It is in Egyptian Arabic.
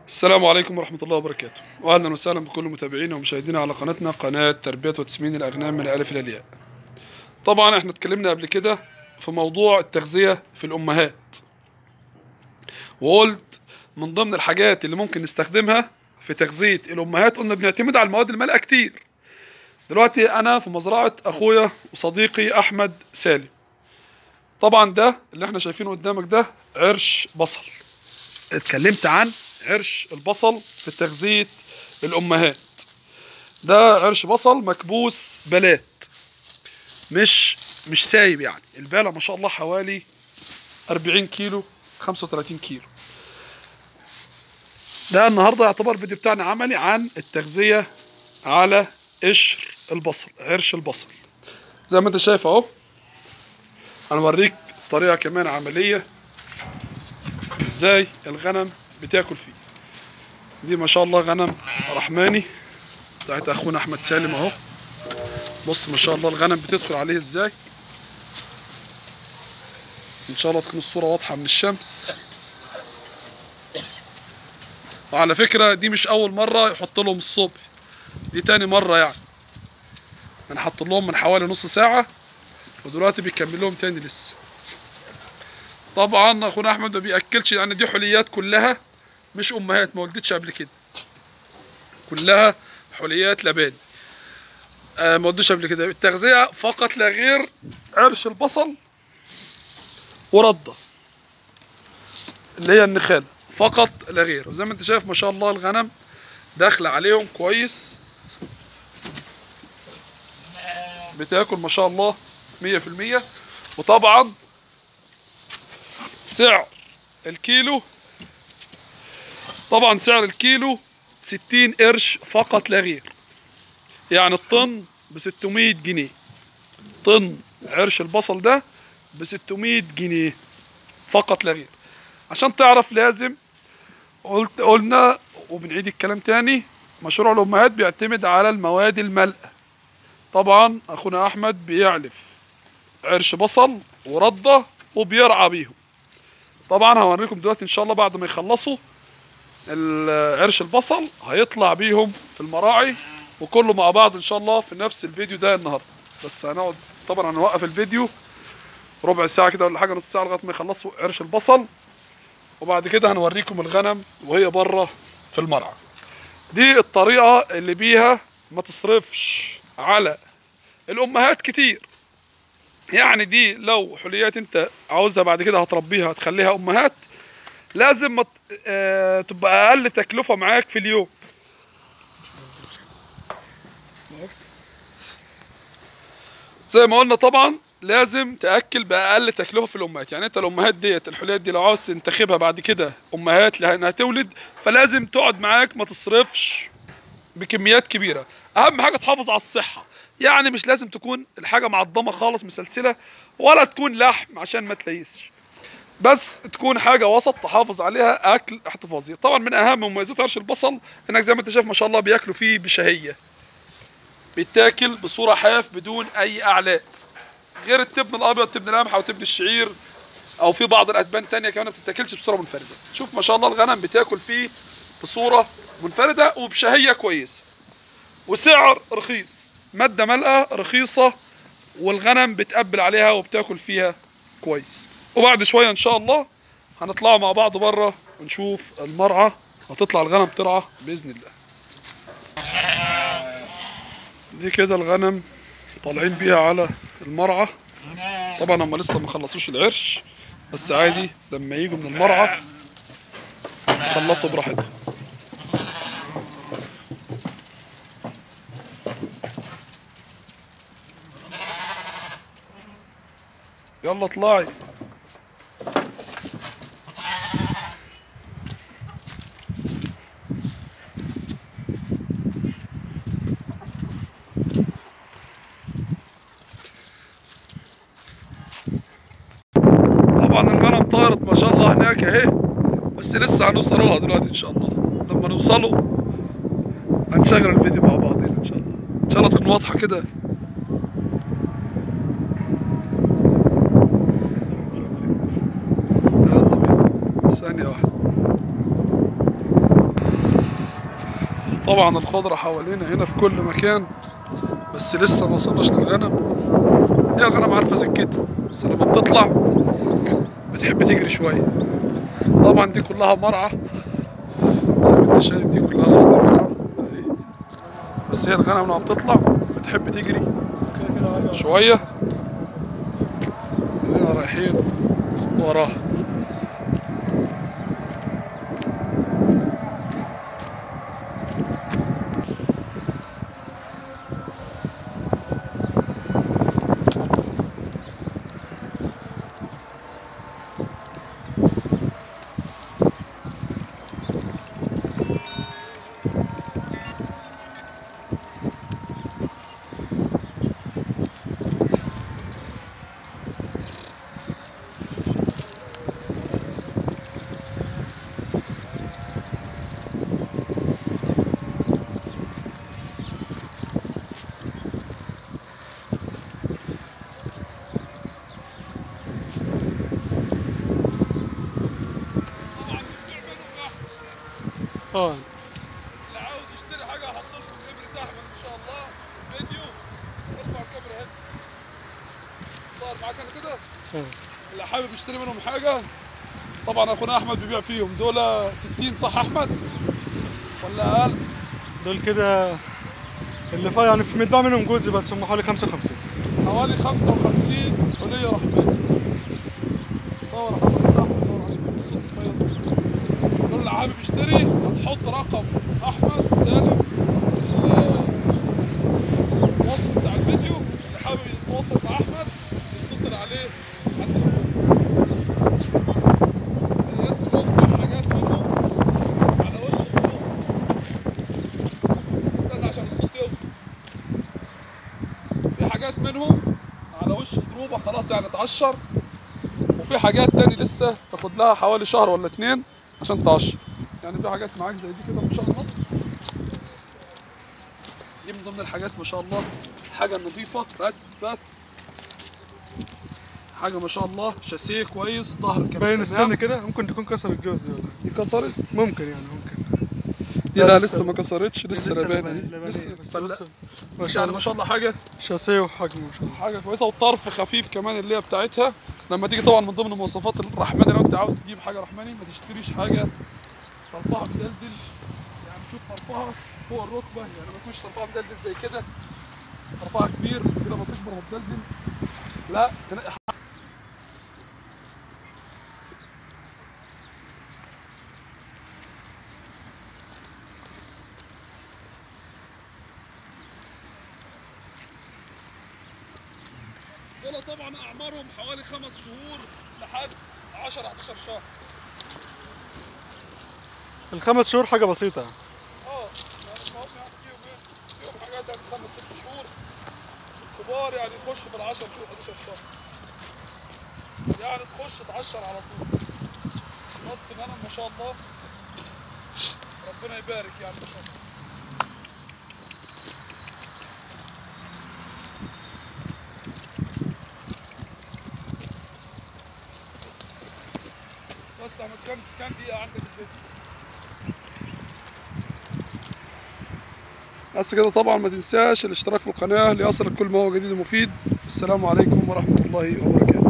السلام عليكم ورحمة الله وبركاته وأهلا وسهلا بكل متابعينا ومشاهدينا على قناتنا قناة تربية وتسمين الأغنام من الألف إلى الياء طبعا احنا اتكلمنا قبل كده في موضوع التغذية في الأمهات وقلت من ضمن الحاجات اللي ممكن نستخدمها في تغذية الأمهات قلنا بنعتمد على المواد المالئة كتير دلوقتي أنا في مزرعة أخويا وصديقي أحمد سالم طبعا ده اللي احنا شايفينه قدامك ده عرش بصل اتكلمت عن عرش البصل في تغذية الأمهات ده عرش بصل مكبوس بلات مش مش سايب يعني البالة ما شاء الله حوالي 40 كيلو 35 كيلو ده النهارده يعتبر الفيديو بتاعنا عملي عن التغذية على قشر البصل عرش البصل زي ما انت شايف اهو انا اوريك طريقة كمان عملية ازاي الغنم بتاكل فيه دي ما شاء الله غنم رحماني بتاعت اخونا احمد سالم اهو بص ما شاء الله الغنم بتدخل عليه ازاي ان شاء الله تكون الصورة واضحة من الشمس وعلى فكرة دي مش اول مرة يحط لهم الصبح دي تاني مرة يعني انا حط لهم من حوالي نص ساعة ودلوقتي بيكمل لهم تاني لسه طبعا اخونا احمد ما بياكلش يعني دي حليات كلها مش امهات ما ولدتش قبل كده كلها حليات لبان آه ما ولدتش قبل كده التغذيه فقط لا غير عرش البصل ورده اللي هي النخاله فقط لا غير وزي ما انت شايف ما شاء الله الغنم داخله عليهم كويس بتاكل ما شاء الله مية في المية وطبعا سعر الكيلو طبعا سعر الكيلو ستين قرش فقط لا غير يعني الطن بستمية جنيه طن عرش البصل ده بستمية جنيه فقط لا غير عشان تعرف لازم قلت قلنا وبنعيد الكلام تاني مشروع الأمهات بيعتمد على المواد الملأة طبعا أخونا أحمد بيعلف عرش بصل وردة وبيرعى بيهم طبعا هوريكم دلوقتي ان شاء الله بعد ما يخلصوا عرش البصل هيطلع بيهم في المراعي وكله مع بعض ان شاء الله في نفس الفيديو ده النهارده بس هنقعد طبعا هنوقف الفيديو ربع ساعه كده ولا حاجه نص ساعه لغايه ما يخلصوا عرش البصل وبعد كده هنوريكم الغنم وهي بره في المرعى دي الطريقه اللي بيها ما تصرفش على الامهات كتير يعني دي لو حليات انت عاوزها بعد كده هتربيها هتخليها امهات لازم مت... آه... تبقى اقل تكلفه معاك في اليوم زي ما قلنا طبعا لازم تاكل باقل تكلفه في الامهات يعني انت الامهات ديت الحليات دي لو عاوز تنتخبها بعد كده امهات لانها تولد فلازم تقعد معاك ما تصرفش بكميات كبيره اهم حاجه تحافظ على الصحه يعني مش لازم تكون الحاجة معضمة خالص مسلسلة ولا تكون لحم عشان ما تليسش بس تكون حاجة وسط تحافظ عليها أكل احتفاظي طبعا من أهم مميزات عرش البصل إنك زي ما أنت شايف ما شاء الله بياكلوا فيه بشهية بيتاكل بصورة حاف بدون أي أعلاف غير التبن الأبيض تبن القمح أو تبن الشعير أو في بعض الأدبان تانية كمان ما بتتاكلش بصورة منفردة شوف ما شاء الله الغنم بتاكل فيه بصورة منفردة وبشهية كويسة وسعر رخيص مادة ملقى رخيصة والغنم بتقبل عليها وبتاكل فيها كويس وبعد شوية ان شاء الله هنطلعوا مع بعض بره ونشوف المرعى هتطلع الغنم ترعى بإذن الله دي كده الغنم طالعين بيها على المرعى طبعا هم لسه ما خلصوش العرش بس عادي لما يجوا من المرعى يخلصوا براحتهم يلا اطلعي طبعا الغنم طارت ما شاء الله هناك اهي بس لسه هنوصلوا لها دلوقتي ان شاء الله لما نوصلوا هنشغل الفيديو مع بعضين ان شاء الله ان شاء الله تكون واضحه كده ثانية واحدة طبعا الخضرة حوالينا هنا في كل مكان بس لسه ما وصلناش للغنم هي الغنم عارفة سكتها بس لما بتطلع بتحب تجري شوية طبعا دي كلها مرعى زي ما انت شايف دي كلها أراضي مرعى أهي. بس هي الغنم لما بتطلع بتحب تجري شوية هنا رايحين وراها اه اللي عاوز يشتري حاجه هحط لكم الابره احمد ان شاء الله فيديو ارفع الكاميرا هنا صار معاك انا كده اه اللي حابب يشتري منهم حاجه طبعا اخونا احمد بيبيع فيهم دول 60 صح احمد ولا اقل دول كده اللي فا يعني في متباع منهم جزء بس هم حوالي 55 حوالي 55 ولية رحمن صور يا محمد صلاح صور عليك الصوت كويس دول اللي حابب يشتري هتحط رقم احمد سالم ال- الوصف بتاع الفيديو اللي حابب يتواصل مع احمد يتصل عليه على التليفون حاجات منهم حاجات منهم على وش الضوء استنى عشان الصوت يوصل في حاجات منهم على وش ضروبة خلاص يعني اتعشر وفي حاجات تاني لسه تاخد لها حوالي شهر ولا اتنين عشان تعشر يعني في حاجات معاك زي دي كده ما شاء الله دي من ضمن الحاجات ما شاء الله حاجة نظيفة بس بس حاجة ما شاء الله شاسيه كويس ظهر كمان باين تمام. السن كده ممكن تكون كسر الجوز دي والله دي كسرت ممكن يعني ممكن دي لا لسه ما كسرتش لسه لبانة لبنية. لسه بس بس بص لا. ما بس شاء يعني الله ما شاء الله حاجة شاسيه وحجم ما شاء الله حاجه كويسه والطرف خفيف كمان اللي هي بتاعتها لما تيجي طبعا من ضمن مواصفات الرحماني لو انت عاوز تجيب حاجه رحماني ما تشتريش حاجه طرفها مدلدل يعني شوف طرفها فوق الركبه يعني ما تكونش طرفها مدلدل زي كده طرفها كبير كده ما تكبر مدلدل لا تنقي حاجة. دول طبعا اعمارهم حوالي خمس شهور لحد 10 11 شهر الخمس شهور حاجة بسيطة اه يعني ما هم يعني فيهم ايه فيهم حاجات يعني خمس ست شهور كبار يعني يخش في العشر شهور 11 شهر يعني تخش تعشر على طول بس غنم ما شاء الله ربنا يبارك يعني ما شاء الله بس احمد كام كام دقيقة عندك الفيديو بس كده طبعا ما تنساش الاشتراك في القناة ليصلك كل ما هو جديد ومفيد السلام عليكم ورحمة الله وبركاته